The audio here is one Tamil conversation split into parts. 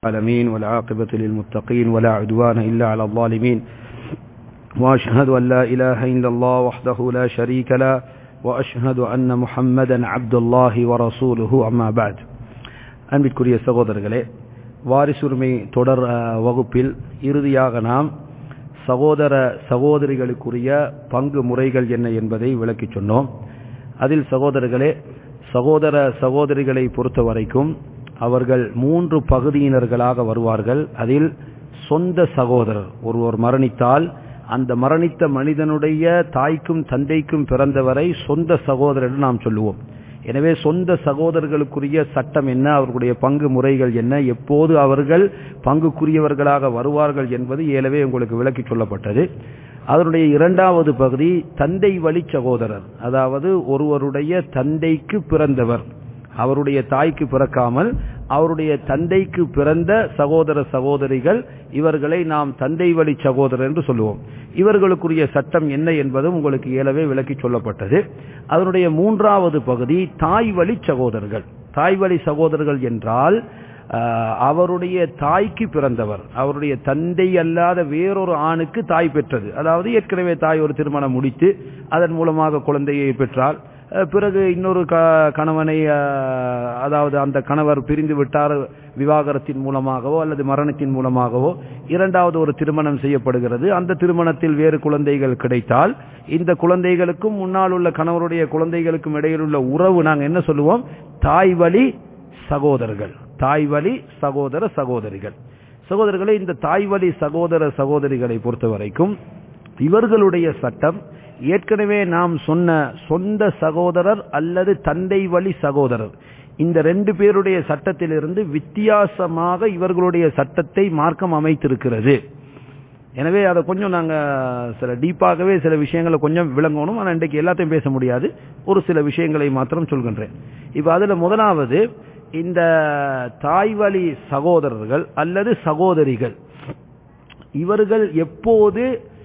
العالمين والعاقبة للمتقين ولا عدوان إلا على الظالمين وأشهد أن لا إله إلا الله وحده لا شريك له وأشهد أن محمدا عبد الله ورسوله أما بعد அன்பிற்குரிய சகோதரர்களே வாரிசுரிமை தொடர் அஹ், வகுப்பில் இறுதியாக நாம் சகோதர சகோதரிகளுக்குரிய பங்கு முறைகள் என்ன என்பதை விளக்கிச் சொன்னோம் அதில் சகோதரர்களே சகோதர சகோதரிகளை பொறுத்த வரைக்கும் அவர்கள் மூன்று பகுதியினர்களாக வருவார்கள் அதில் சொந்த சகோதரர் ஒருவர் மரணித்தால் அந்த மரணித்த மனிதனுடைய தாய்க்கும் தந்தைக்கும் பிறந்தவரை சொந்த சகோதரர் என்று நாம் சொல்லுவோம் எனவே சொந்த சகோதரர்களுக்குரிய சட்டம் என்ன அவர்களுடைய பங்கு முறைகள் என்ன எப்போது அவர்கள் பங்குக்குரியவர்களாக வருவார்கள் என்பது ஏலவே உங்களுக்கு விளக்கி சொல்லப்பட்டது அதனுடைய இரண்டாவது பகுதி தந்தை வழி சகோதரர் அதாவது ஒருவருடைய தந்தைக்கு பிறந்தவர் அவருடைய தாய்க்கு பிறக்காமல் அவருடைய தந்தைக்கு பிறந்த சகோதர சகோதரிகள் இவர்களை நாம் தந்தை வழி சகோதரர் என்று சொல்லுவோம் இவர்களுக்குரிய சட்டம் என்ன என்பதும் உங்களுக்கு ஏலவே விளக்கி சொல்லப்பட்டது அதனுடைய மூன்றாவது பகுதி தாய் வழி சகோதரர்கள் தாய் வழி சகோதரர்கள் என்றால் ஆஹ், அவருடைய தாய்க்கு பிறந்தவர் அவருடைய தந்தை அல்லாத வேறொரு ஆணுக்கு தாய் பெற்றது அதாவது ஏற்கனவே தாய் ஒரு திருமணம் முடித்து அதன் மூலமாக குழந்தையை பெற்றால் அஹ், பிறகு இன்னொரு க- கணவனை அஹ், அதாவது அந்த கணவர் பிரிந்து விட்டார் விவாகரத்தின் மூலமாகவோ அல்லது மரணத்தின் மூலமாகவோ இரண்டாவது ஒரு திருமணம் செய்யப்படுகிறது அந்த திருமணத்தில் வேறு குழந்தைகள் கிடைத்தால் இந்த குழந்தைகளுக்கும் முன்னால் உள்ள கணவருடைய குழந்தைகளுக்கும் இடையில் உள்ள உறவு நாங்கள் என்ன சொல்லுவோம் தாய் வழி சகோதரர்கள் தாய் வழி சகோதர சகோதரிகள் சகோதரர்களே இந்த தாய் வழி சகோதர சகோதரிகளை பொறுத்த வரைக்கும் இவர்களுடைய சட்டம் ஏற்கனவே நாம் சொன்ன சொந்த சகோதரர் அல்லது தந்தை வழி சகோதரர் இந்த ரெண்டு பேருடைய சட்டத்திலிருந்து வித்தியாசமாக இவர்களுடைய சட்டத்தை மார்க்கம் அமைத்திருக்கிறது எனவே அதை கொஞ்சம் நாங்க சில டீப்பாகவே சில விஷயங்களை கொஞ்சம் விளங்கணும் ஆனால் இன்றைக்கு எல்லாத்தையும் பேச முடியாது ஒரு சில விஷயங்களை மாத்திரம் சொல்கின்றேன் இப்ப அதுல முதலாவது இந்த தாய் வழி சகோதரர்கள் அல்லது சகோதரிகள் இவர்கள் எப்போது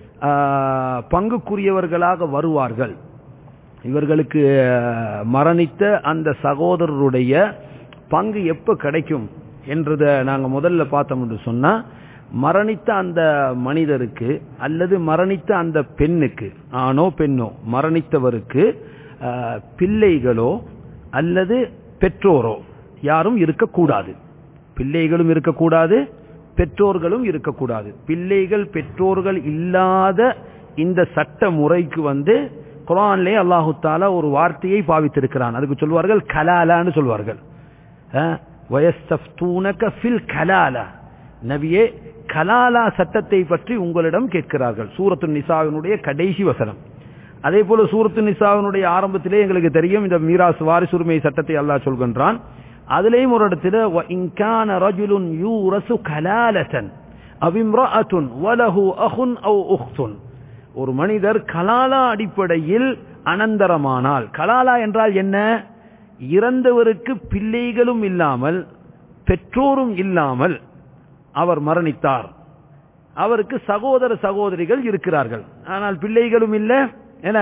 ஆஹ், பங்குக்குரியவர்களாக வருவார்கள் இவர்களுக்கு ஆஹ், மரணித்த அந்த சகோதரருடைய பங்கு எப்ப கிடைக்கும் என்றத நாங்க முதல்ல பார்த்தோம் என்று சொன்னா மரணித்த அந்த மனிதருக்கு அல்லது மரணித்த அந்த பெண்ணுக்கு ஆணோ பெண்ணோ மரணித்தவருக்கு ஆஹ், பிள்ளைகளோ அல்லது பெற்றோரோ யாரும் இருக்கக்கூடாது பிள்ளைகளும் இருக்கக்கூடாது பெற்றோர்களும் இருக்கக்கூடாது பிள்ளைகள் பெற்றோர்கள் இல்லாத இந்த சட்ட முறைக்கு வந்து குரான்லே அல்லாஹு தாலா ஒரு வார்த்தையை பாவித்திருக்கிறான் அதுக்கு சொல்வார்கள் கலாலான்னு சொல்வார்கள் அஹ், வயஸ்தஃப்தூனக ஃபில் கலாலா நபியே கலாலா சட்டத்தை பற்றி உங்களிடம் கேட்கிறார்கள் சூரத்து நிசாவினுடைய கடைசி வசனம் அதே போல சூரத்து நிசாவினுடைய ஆரம்பத்திலே எங்களுக்கு தெரியும் இந்த மீராஸ் வாரிசுரிமை சட்டத்தை அல்லாஹ் சொல்கின்றான் அதுலேயும் ஒரு இடத்துல وَإِنْ كَانَ رَجُلٌ يُورَثُ كَلَالَةً أَوْ امْرَأَةٌ وَلَهُ أَخٌ أَوْ أُخْتٌ ஒரு மனிதர் கலாலா அடிப்படையில் அனந்தரமானால் கலாலா என்றால் என்ன இறந்தவருக்கு பிள்ளைகளும் இல்லாமல் பெற்றோரும் இல்லாமல் அவர் மரணித்தார் அவருக்கு சகோதர சகோதரிகள் இருக்கிறார்கள் ஆனால் பிள்ளைகளும் இல்ல என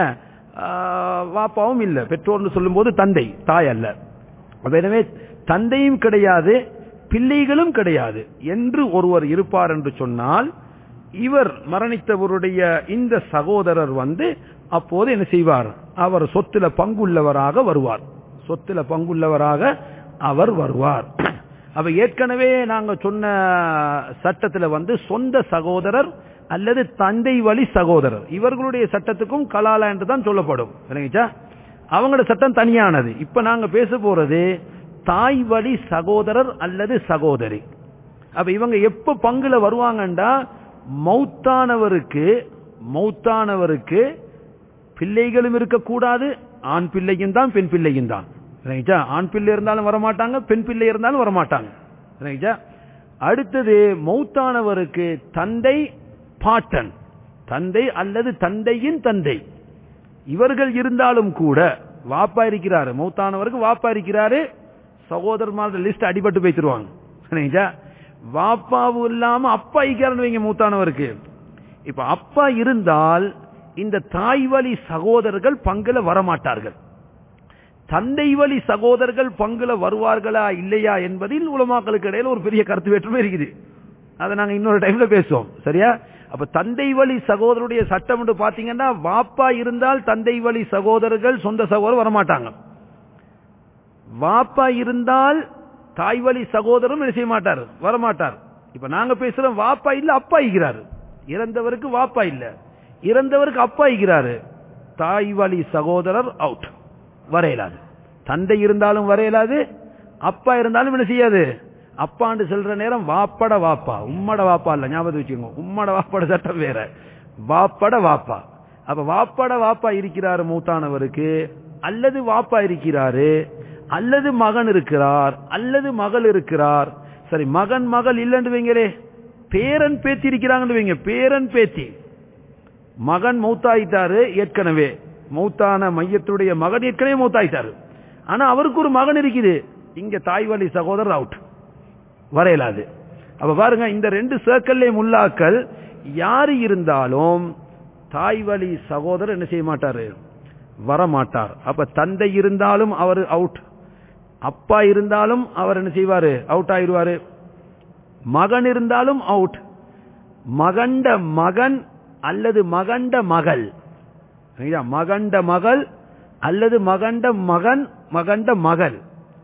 ஆஹ், வாப்பாவும் இல்ல பெற்றோர்னு சொல்லும்போது தந்தை தாய் அல்ல அப்ப எனவே தந்தையும் கிடையாது பிள்ளைகளும் கிடையாது என்று ஒருவர் இருப்பார் என்று சொன்னால் இவர் மரணித்தவருடைய இந்த சகோதரர் வந்து அப்போது என்ன செய்வார் அவர் சொத்துல பங்குள்ளவராக வருவார் சொத்துல பங்குள்ளவராக அவர் வருவார் அப்ப ஏற்கனவே நாங்க சொன்ன சட்டத்துல வந்து சொந்த சகோதரர் அல்லது தந்தை வழி சகோதரர் இவர்களுடைய சட்டத்துக்கும் கலாலா என்று தான் சொல்லப்படும் விளங்கிச்சா அவங்களோட சட்டம் தனியானது இப்ப நாங்க பேச போறது தாய் வழி சகோதரர் அல்லது சகோதரி அப்ப இவங்க எப்ப பங்குல வருவாங்கண்டா மௌத்தானவருக்கு மௌத்தானவருக்கு பிள்ளைகளும் இருக்கக்கூடாது ஆண் பிள்ளையும் தான் பெண் பிள்ளையும் தான் ரைட்டா ஆண் பிள்ளை இருந்தாலும் வரமாட்டாங்க பெண் பிள்ளை இருந்தாலும் வரமாட்டாங்க ரைட்டா அடுத்தது மௌத்தானவருக்கு தந்தை பாட்டன் தந்தை அல்லது தந்தையின் தந்தை இவர்கள் இருந்தாலும் கூட வாப்பா இருக்கிறாரு மௌத்தானவருக்கு வாப்பா இருக்கிறாரு சகோதரர் லிஸ்ட் அடிபட்டு போய்த்துருவாங்க சரிங்களா வாப்பாவும் இல்லாம அப்பா இருக்கிறான்னு வைங்க மூத்தானவருக்கு இப்ப அப்பா இருந்தால் இந்த தாய் வழி சகோதரர்கள் பங்குல வரமாட்டார்கள் தந்தை வழி சகோதரர்கள் பங்குல வருவார்களா இல்லையா என்பதில் உலமாக்களுக்கு இடையில ஒரு பெரிய கருத்து வேற்றுமை இருக்குது அதை நாங்க இன்னொரு டைம்ல பேசுவோம் சரியா அப்ப தந்தை வழி சகோதரருடைய சட்டம் என்று பாத்தீங்கன்னா வாப்பா இருந்தால் தந்தை வழி சகோதரர்கள் சொந்த சகோதரர் வரமாட்டாங்க வாப்பா இருந்தால் தாய் வழி சகோதரரும் என்ன செய்ய மாட்டார் வரமாட்டார் இப்ப நாங்க பேசுறோம் வாப்பா இல்ல அப்பா ஈகிறாரு இறந்தவருக்கு வாப்பா இல்ல இறந்தவருக்கு அப்பா ஈகிறாரு தாய் வழி சகோதரர் அவுட் வரையலாது தந்தை இருந்தாலும் வரையலாது அப்பா இருந்தாலும் என்ன செய்யாது அப்பாண்டு சொல்ற நேரம் வாப்பட வாப்பா உம்மட வாப்பா இல்ல ஞாபகம் வச்சுக்கோங்க உம்மட வாப்பட சட்டம் வேற வாப்பட வாப்பா அப்ப வாப்பட வாப்பா இருக்கிறாரு மூத்தானவருக்கு அல்லது வாப்பா இருக்கிறாரு அல்லது மகன் இருக்கிறார் அல்லது மகள் இருக்கிறார் சரி மகன் மகள் இல்லைன்னு வைங்களே பேரன் பேத்தி இருக்கிறாங்கன்னு வைங்க பேரன் பேத்தி மகன் மௌத்தாயிட்டாரு ஏற்கனவே மௌத்தான மையத்துடைய மகன் ஏற்கனவே மௌத்தாயிட்டாரு ஆனா அவருக்கு ஒரு மகன் இருக்குது இங்க தாய் வழி சகோதரர் அவுட் வரையலாது அப்ப பாருங்க இந்த ரெண்டு சர்க்கிள்ல முல்லாக்கள் யாரு இருந்தாலும் தாய் வழி சகோதரர் என்ன செய்ய மாட்டாரு வரமாட்டார் அப்ப தந்தை இருந்தாலும் அவர் அவுட் அப்பா இருந்தாலும் அவர் என்ன செய்வாரு அவுட் ஆயிடுவாரு மகன் இருந்தாலும் அவுட் மகண்ட மகன் அல்லது மகண்ட மகள் சரியா? மகண்ட மகள் அல்லது மகண்ட மகன் மகண்ட மகள்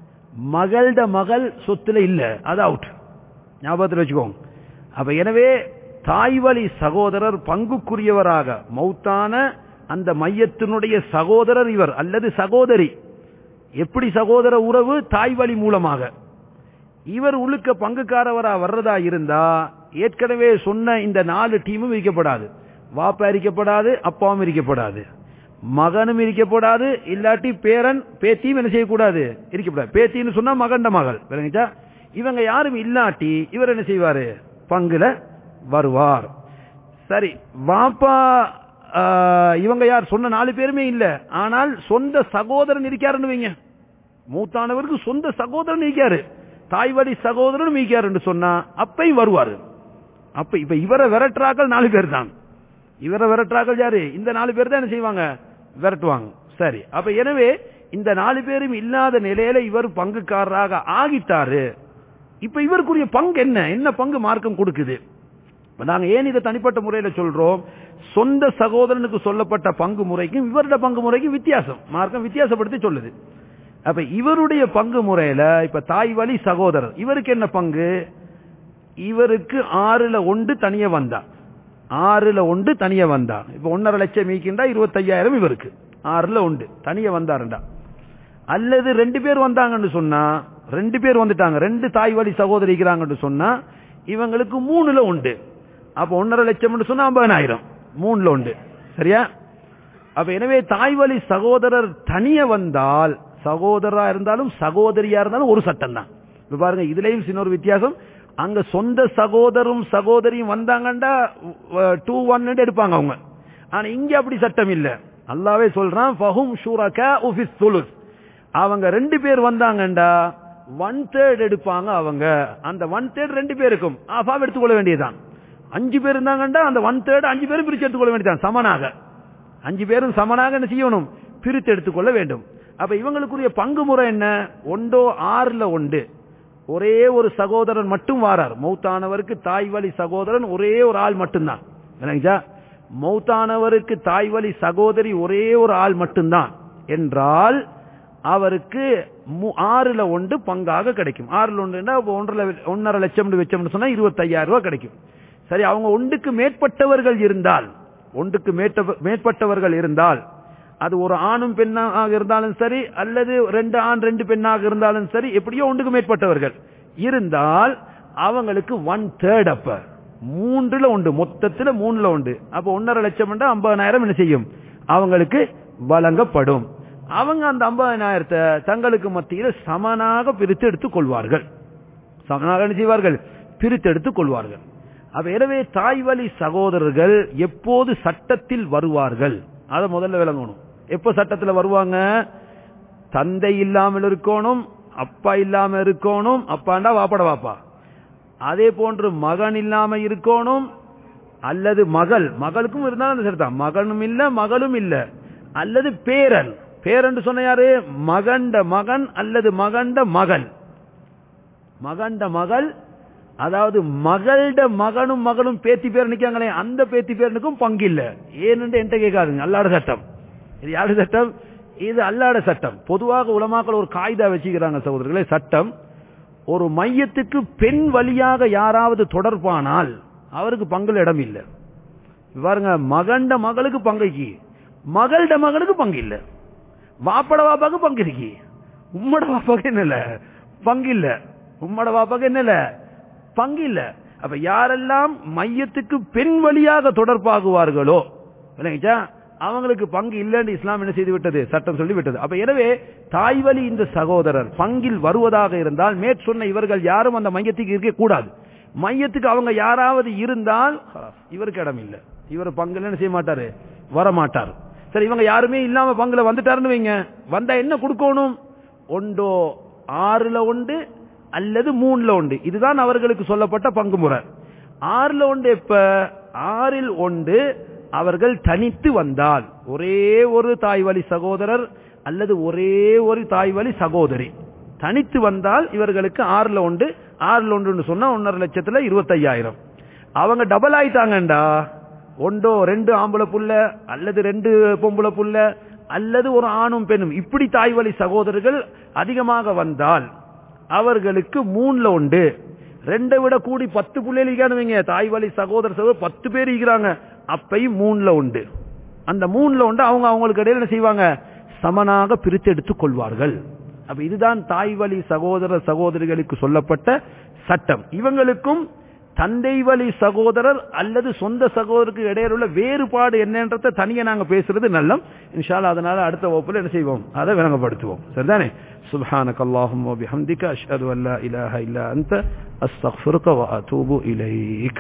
மகள்ட மகள் சொத்துல இல்ல அது அவுட் ஞாபகத்தில் வச்சுக்கோங்க அப்ப எனவே தாய் வழி சகோதரர் பங்குக்குரியவராக மௌத்தான அந்த மையத்தினுடைய சகோதரர் இவர் அல்லது சகோதரி எப்படி சகோதர உறவு தாய் வழி மூலமாக இவர் உள்ளுக்க பங்குக்காரவரா வர்றதா இருந்தா ஏற்கனவே சொன்ன இந்த நாலு டீமும் இருக்கப்படாது வாப்பா இருக்கப்படாது அப்பாவும் இருக்கப்படாது மகனும் இருக்கப்படாது இல்லாட்டி பேரன் பேத்தியும் என்ன செய்யக்கூடாது இருக்கப்படாது பேத்தின்னு சொன்னா மகண்ட மகள் விளங்கிச்சா இவங்க யாரும் இல்லாட்டி இவர் என்ன செய்வாரு பங்குல வருவார் சரி வாப்பா ஆ, இவங்க யார் சொன்ன நாலு பேருமே இல்ல ஆனால் சொந்த சகோதரன் இருக்காருன்னு வைங்க மூத்தானவருக்கு சொந்த சகோதரன் இருக்காரு தாய் வழி சகோதரனும் இருக்காருன்னு சொன்னா அப்பையும் வருவாரு அப்ப இப்ப இவரை விரட்டுறாக்கள் நாலு பேர் தான் இவரை விரட்டுறாக்கள் யாரு இந்த நாலு பேர் தான் என்ன செய்வாங்க விரட்டுவாங்க சரி அப்ப எனவே இந்த நாலு பேரும் இல்லாத நிலையில இவர் பங்குக்காரராக ஆகிட்டாரு இப்ப இவருக்குரிய பங்கு என்ன என்ன பங்கு மார்க்கம் கொடுக்குது இப்ப நாங்க ஏன் இதை தனிப்பட்ட முறையில சொல்றோம் சொந்த சகோதரனுக்கு சொல்லப்பட்ட பங்கு முறைக்கும் இவருடைய பங்கு முறைக்கும் வித்தியாசம் மார்க்கம் வித்தியாசப்படுத்தி சொல்லுது அப்ப இவருடைய பங்கு முறையில இப்ப தாய் வழி சகோதரர் இவருக்கு என்ன பங்கு இவருக்கு ஆறுல ஒன்று தனிய வந்தா ஆறுல ஒன்று தனிய வந்தா இப்ப ஒன்னரை லட்சம் மீக்கின்றா இருபத்தையாயிரம் இவருக்கு ஆறுல ஒன்று தனிய வந்தாருண்டா அல்லது ரெண்டு பேர் வந்தாங்கன்னு சொன்னா ரெண்டு பேர் வந்துட்டாங்க ரெண்டு தாய் வழி சகோதரி இருக்கிறாங்கன்னு சொன்னா இவங்களுக்கு மூணுல உண்டு அப்ப ஒன்னரை லட்சம் சொன்னா ஐம்பதாயிரம் மூணுல உண்டு சரியா அப்ப எனவே தாய் வழி சகோதரர் தனிய வந்தால் சகோதரரா இருந்தாலும் சகோதரியா இருந்தாலும் ஒரு சட்டம் தான் இப்ப பாருங்க இதுலயும் சின்ன ஒரு வித்தியாசம் அங்க சொந்த சகோதரும் சகோதரியும் வந்தாங்கண்டா டூ ஒன் எடுப்பாங்க அவங்க ஆனா இங்க அப்படி சட்டம் இல்ல அல்லாவே சொல்றான் ஃபஹும் ஷூரகா உஃபிஸ் சுலுஸ் அவங்க ரெண்டு பேர் வந்தாங்கண்டா ஒன் தேர்ட் எடுப்பாங்க அவங்க அந்த ஒன் தேர்ட் ரெண்டு பேருக்கும் ஆஃபாவ் எடுத்துக்கொள்ள வேண்டியதுதான் அஞ்சு பேர் இருந்தாங்கண்டா அந்த ஒன் தேர்ட் அஞ்சு பேரும் பிரிச்சு எடுத்துக்கொள்ள வேண்டியதான் சமனாக அஞ்சு பேரும் சமனாக என்ன செய்யணும் பிரித்து எடுத்துக்கொள்ள வேண்டும் அப்ப இவங்களுக்குரிய பங்கு முறை என்ன ஒன்றோ ஆறுல ஒன்று ஒரே ஒரு சகோதரன் மட்டும் வாரார் மௌத்தானவருக்கு தாய் வழி சகோதரன் ஒரே ஒரு ஆள் மட்டும்தான் விளங்குச்சா மௌத்தானவருக்கு தாய் வழி சகோதரி ஒரே ஒரு ஆள் மட்டும்தான் என்றால் அவருக்கு மு- ஆறுல ஒன்று பங்காக கிடைக்கும் ஆறுல ஒன்றுனா ஒன்றரை ஒன்னரை லட்சம் வச்சோம்னு சொன்னா இருபத்தையாயிரம் ரூபாய் கிடைக்கும் சரி அவங்க ஒன்றுக்கு மேற்பட்டவர்கள் இருந்தால் ஒன்றுக்கு மேட்ட- மேற்பட்டவர்கள் இருந்தால் அது ஒரு ஆணும் பெண்ணாக இருந்தாலும் சரி அல்லது ரெண்டு ஆண் ரெண்டு பெண்ணாக இருந்தாலும் சரி எப்படியோ ஒன்றுக்கு மேற்பட்டவர்கள் இருந்தால் அவங்களுக்கு ஒன் தேர்ட் அப்ப மூன்றுல உண்டு மொத்தத்துல மூணுல உண்டு அப்ப ஒன்னரை லட்சம் ஐம்பதாயிரம் என்ன செய்யும் அவங்களுக்கு வழங்கப்படும் அவங்க அந்த ஐம்பதாயிரத்தை தங்களுக்கு மத்தியில் சமனாக பிரித்து எடுத்துக் கொள்வார்கள் சமனாக என்ன செய்வார்கள் பிரித்து எடுத்துக் கொள்வார்கள் அப்ப எனவே தாய் வழி சகோதரர்கள் எப்போது சட்டத்தில் வருவார்கள் அதை முதல்ல விளங்கணும் எப்ப சட்டத்தில் வருவாங்க தந்தை இல்லாமல் இருக்கணும் அப்பா இல்லாம இருக்கணும் அப்பாண்டா வாப்பட வாப்பா அதே போன்று மகன் இல்லாம இருக்கணும் அல்லது மகள் மகளுக்கும் இருந்தாலும் அந்த சரிதான் மகனும் இல்ல மகளும் இல்ல அல்லது பேரன் பேரண்டு சொன்ன யாரு மகண்ட மகன் அல்லது மகண்ட மகள் மகண்ட மகள் அதாவது மகள்ட மகனும் மகளும் பேத்தி பேர் நிக்காங்களே அந்த பேத்தி பேரனுக்கும் பங்கு இல்ல ஏன்னு என்கிட்ட கேட்காதுங்க அல்லாட சட்டம் இது யாரு சட்டம் இது அல்லாட சட்டம் பொதுவாக உலமாக்கள் ஒரு காய்தா வச்சுக்கிறாங்க சகோதரர்களே சட்டம் ஒரு மையத்துக்கு பெண் வழியாக யாராவது தொடர்பானால் அவருக்கு பங்குல இடம் இல்லை பாருங்க மகண்ட மகளுக்கு பங்கைக்கு மகள்ட மகனுக்கு பங்கு இல்ல வாப்பட வாப்பாக்கு பங்கு இருக்கு உம்மட வாப்பாக்கு என்ன இல்ல பங்கு இல்ல உம்மட வாப்பாக்கு என்ன இல்ல பங்கு இல்ல அப்ப யாரெல்லாம் மையத்துக்கு பெண் வழியாக தொடர்பாகுவார்களோ விளங்கிச்சா அவங்களுக்கு பங்கு இல்லைன்னு இஸ்லாம் என்ன செய்து விட்டது சட்டம் சொல்லி விட்டது அப்ப எனவே தாய் வழி இந்த சகோதரர் பங்கில் வருவதாக இருந்தால் மேற்சொன்ன இவர்கள் யாரும் அந்த மையத்துக்கு இருக்க கூடாது மையத்துக்கு அவங்க யாராவது இருந்தால் இவருக்கு இடம் இல்லை இவர் பங்குல என்ன செய்ய மாட்டாரு வர மாட்டார் சரி இவங்க யாருமே இல்லாம பங்குல வந்துட்டாருன்னு வைங்க வந்தா என்ன கொடுக்கணும் ஒன்றோ ஆறுல உண்டு அல்லது மூணுல உண்டு இதுதான் அவர்களுக்கு சொல்லப்பட்ட பங்கு முறை ஆறுல உண்டு எப்ப ஆறில் ஒன்று அவர்கள் தனித்து வந்தால் ஒரே ஒரு தாய் வழி சகோதரர் அல்லது ஒரே ஒரு தாய் வழி சகோதரி தனித்து வந்தால் இவர்களுக்கு ஆறுல உண்டு ஆறுல ஒன்று சொன்னா ஒன்னரை லட்சத்துல இருபத்தையாயிரம் அவங்க டபுள் ஆயிட்டாங்கண்டா ஒன்றோ ரெண்டு ஆம்பளை புள்ள அல்லது ரெண்டு பொம்பளை புள்ள அல்லது ஒரு ஆணும் பெண்ணும் இப்படி தாய் வழி சகோதரர்கள் அதிகமாக வந்தால் அவர்களுக்கு மூணுல உண்டு ரெண்டை விட கூடி பத்து பிள்ளைங்க தாய் வழி சகோதர சகோதரர் பத்து பேர் இருக்கிறாங்க அப்பையும் மூணுல உண்டு அந்த மூணுல உண்டு அவங்க அவங்களுக்கு இடையில என்ன செய்வாங்க சமனாக பிரித்தெடுத்துக் கொள்வார்கள் அப்ப இதுதான் தாய் வழி சகோதர சகோதரிகளுக்கு சொல்லப்பட்ட சட்டம் இவங்களுக்கும் தந்தை வழி சகோதரர் அல்லது சொந்த சகோதரருக்கு இடையில உள்ள வேறுபாடு என்னன்றத தனியா நாங்க பேசுறது நல்லம் இன்ஷால்லா அதனால அடுத்த வகுப்புல என்ன செய்வோம் அதை விளங்கப்படுத்துவோம் சரிதானே சுப்ஹானக அல்லாஹும்ம வபிஹம்திக அஷ்ஹது அன் லா இலாஹ இல்லா அன்த அஸ்தக்ஃபிருக வ அத்தூபு இலைக்